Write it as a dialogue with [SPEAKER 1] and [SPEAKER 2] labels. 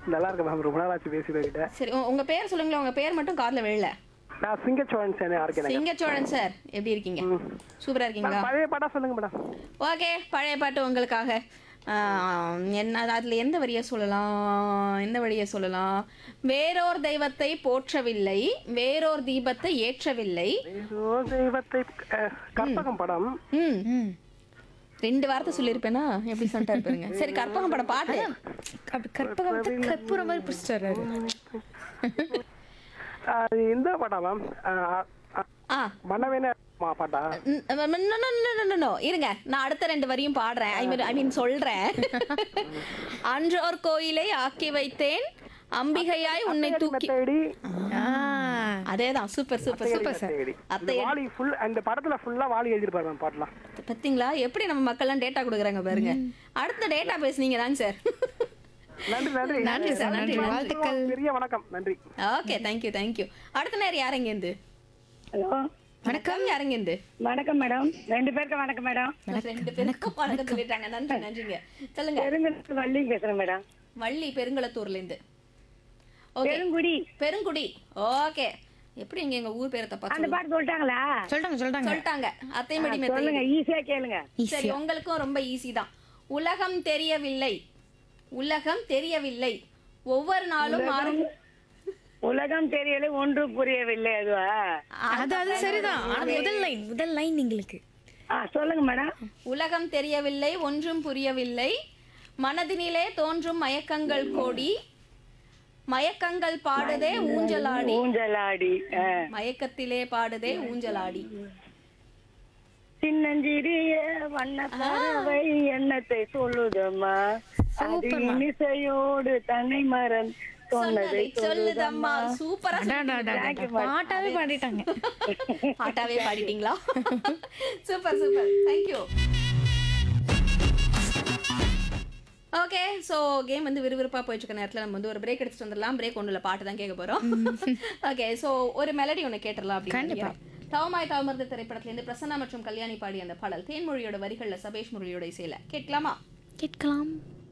[SPEAKER 1] நல்லா இருக்கேன் மேம் ரொம்ப நாள் ஆச்சு பேசிட்டு கிட்ட
[SPEAKER 2] சரி உ- உங்க பேர் சொல்லுங்களேன் உங்க பேர் மட்டும் காதுல விழல
[SPEAKER 1] நான் சிங்கச்சோழன் சேனல் இருக்கேன்
[SPEAKER 2] சிங்கச்சோழன் சார் எப்படி இருக்கீங்க சூப்பரா இருக்கீங்களா
[SPEAKER 1] பழைய பாட்டா சொல்லுங்க மேடம்
[SPEAKER 2] ஓகே பழைய பாட்டு உங்களுக்காக ஆஹ், என்ன அதுல எந்த வரியை சொல்லலாம் எந்த வழியை சொல்லலாம் வேறோர் தெய்வத்தை போற்றவில்லை வேறோர் தீபத்தை ஏற்றவில்லை
[SPEAKER 1] ஏதோ தெய்வத்தை அஹ், கற்பகம் படம்
[SPEAKER 2] ம்
[SPEAKER 3] ம்
[SPEAKER 2] ரெண்டு வார்த்தை சொல்லியிருப்பேனா எப்படி சொல்லிட்டு இருப்பாருங்க சரி கற்பகம் பட பாட்டு
[SPEAKER 3] அப்படி கற்பகத்தை கற்பூரம் மாதிரி பிடிச்சிட்டு வர்றாரு
[SPEAKER 1] அது இந்த பாட்டா மேம்
[SPEAKER 2] ஆ
[SPEAKER 1] மன்னவேன பாட்டா
[SPEAKER 2] ந- ந- ந- ந- ந- ந- ந- நோ. இருங்க நான் அடுத்த ரெண்டு வரியும் பாடுறேன் ஐ மீன் ஐ மீன் சொல்றேன் அன்றோர் கோயிலை ஆக்கி வைத்தேன் அம்பிகையாய் உன்னை தூக்கி
[SPEAKER 1] மெத்தடி
[SPEAKER 2] அதேதான் சூப்பர் சூப்பர் சூப்பர் சார்
[SPEAKER 1] மெத்தடி
[SPEAKER 2] அத்தை
[SPEAKER 1] வாலி ஃபுல் அந்த படத்துல ஃபுல்லா வாலி எழுதிருப்பாரு மேம் பாட்டலாம்
[SPEAKER 2] பாத்தீங்களா எப்படி நம்ம மக்கள்லாம் டேட்டா கொடுக்குறாங்க பாருங்க அடுத்த டேட்டா பேசுனீங்க தாங்க சார்
[SPEAKER 1] நன்றி நன்றி
[SPEAKER 2] நன்றி சார் நன்றி நன்றி
[SPEAKER 3] வாழ்த்துக்கள்
[SPEAKER 1] பெரிய வணக்கம் நன்றி
[SPEAKER 2] ஓகே தேங்க்யூ தேங்க்யூ அடுத்த நேரம் யாரங்கேந்து
[SPEAKER 4] ஹலோ
[SPEAKER 2] வணக்கம் யாரங்கேந்து
[SPEAKER 4] வணக்கம் மேடம் ரெண்டு பேருக்கு வணக்கம் மேடம்
[SPEAKER 2] ரெண்டு பேருக்கும் வணக்கம் சொல்லிட்டாங்க நன்றி நன்றிங்க சொல்லுங்க
[SPEAKER 4] பெருங்குளத்து வள்ளி பேசுறேன் மேடம்
[SPEAKER 2] வள்ளி பெருங்குளத்தூர்ல இருந்து ஓகே
[SPEAKER 4] பெருங்குடி
[SPEAKER 2] பெருங்குடி ஓகே எப்படி இங்க எங்க ஊர் பேரை தப்பா
[SPEAKER 4] அந்த
[SPEAKER 2] சொல்லுங்க
[SPEAKER 4] பாட்டு சொல்லிட்டாங்களா
[SPEAKER 3] சொல்லிட்டாங்க சொல்லிட்டாங்க
[SPEAKER 2] சொல்லிட்டாங்க அத்தைமடி மெத்தை
[SPEAKER 4] சொல்லுங்க ஈஸியா கேளுங்க
[SPEAKER 2] சரி உங்களுக்கும் ரொம்ப ஈஸி தான் உலகம் தெரியவில்லை உலகம் தெரியவில்லை ஒவ்வொரு நாளும் மாறும்
[SPEAKER 4] உலகம் தெரியல ஒன்று புரியவில்லை அதுவா
[SPEAKER 3] அது அது சரிதான் ஆனா முதல் லைன் முதல் லைன் எங்களுக்கு
[SPEAKER 4] ஆ சொல்லுங்க மேடம்
[SPEAKER 2] உலகம் தெரியவில்லை ஒன்றும் புரியவில்லை மனதினிலே தோன்றும் மயக்கங்கள் கோடி மயக்கங்கள் பாடுதே ஊஞ்சலாடி
[SPEAKER 4] ஊஞ்சலாடி ஆ.
[SPEAKER 2] மயக்கத்திலே பாடுதே ஊஞ்சலாடி
[SPEAKER 4] சின்னஞ்சிறிய வண்ண பறவை எண்ணத்தை சொல்லுதம்மா அது இசையோடு தன்னை மரம் சொன்னதை
[SPEAKER 2] சொன்னதை சொல்லுதம்மா சூப்பரா
[SPEAKER 3] அடாடாடாடா. பாட்டாவே பாடிட்டாங்க
[SPEAKER 2] பாட்டாவே பாடிட்டீங்களா super super thank you okay so game வந்து விறுவிறுப்பாக போயிட்டு இருக்க நேரத்தில் நம்ம வந்து ஒரு பிரேக் எடுத்துட்டு வந்துடலாம் பிரேக் ஒன்றும் இல்லை பாட்டு தான் கேட்க போகிறோம் ஓகே ஸோ ஒரு மெலடி ஒன்று கேட்டுடலாம் அப்படின்னு தவமாய் தவமர்ந்த திரைப்படத்துலேருந்து பிரசன்னா மற்றும் கல்யாணி பாடிய அந்த பாடல் தேன்மொழியோட வரிகளில் சபேஷ் முரளியோட இசையில கேட்கலாமா
[SPEAKER 3] கேட்கலாம்